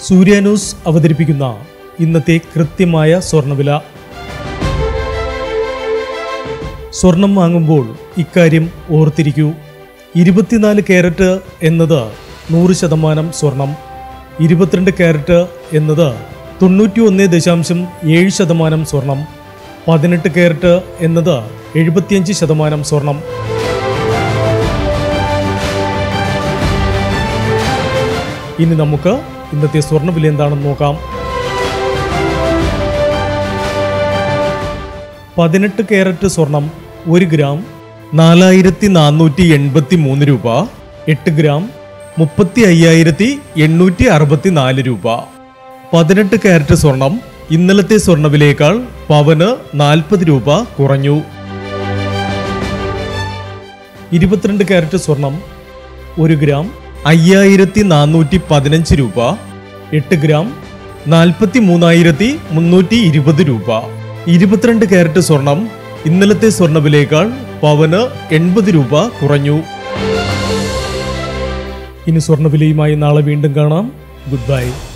സൂര്യ news അവതരിപ്പിക്കുന്ന ഇന്നത്തെ കൃത്യമായ സ്വർണ്ണവില സ്വർണം വാങ്ങുമ്പോൾ ഇക്കാര്യം ഓർത്തിരിക്കൂ ഇരുപത്തിനാല് ക്യാരറ്റ് എന്നത് നൂറ് ശതമാനം സ്വർണം ഇരുപത്തിരണ്ട് ക്യാരറ്റ് എന്നത് തൊണ്ണൂറ്റി ഒന്ന് ദശാംശം ഏഴ് ശതമാനം സ്വർണം പതിനെട്ട് ക്യാരറ്റ് എന്നത് എഴുപത്തിയഞ്ച് ശതമാനം സ്വർണം ഇനി നമുക്ക് ഇന്നത്തെ സ്വർണ്ണവില എന്താണെന്ന് നോക്കാം പതിനെട്ട് ക്യാരറ്റ് സ്വർണം ഒരു ഗ്രാം നാലായിരത്തി നാനൂറ്റി എൺപത്തി മൂന്ന് രൂപ എട്ട് ഗ്രാം മുപ്പത്തി അയ്യായിരത്തി എണ്ണൂറ്റി അറുപത്തി നാല് രൂപ പതിനെട്ട് ക്യാരറ്റ് സ്വർണം ഇന്നലത്തെ സ്വർണ്ണവിലയേക്കാൾ പവന് നാൽപ്പത് രൂപ കുറഞ്ഞു ഇരുപത്തിരണ്ട് ക്യാരറ്റ് സ്വർണം ഒരു ഗ്രാം അയ്യായിരത്തി നാനൂറ്റി പതിനഞ്ച് രൂപ എട്ട് ഗ്രാം നാൽപ്പത്തി മൂന്നായിരത്തി മുന്നൂറ്റി ഇരുപത് രൂപ ഇരുപത്തിരണ്ട് ക്യാരറ്റ് സ്വർണം ഇന്നലത്തെ സ്വർണ്ണവിലയേക്കാൾ പവന് എൺപത് രൂപ കുറഞ്ഞു ഇനി സ്വർണ്ണവിലയുമായി നാളെ വീണ്ടും കാണാം ഗുഡ് ബൈ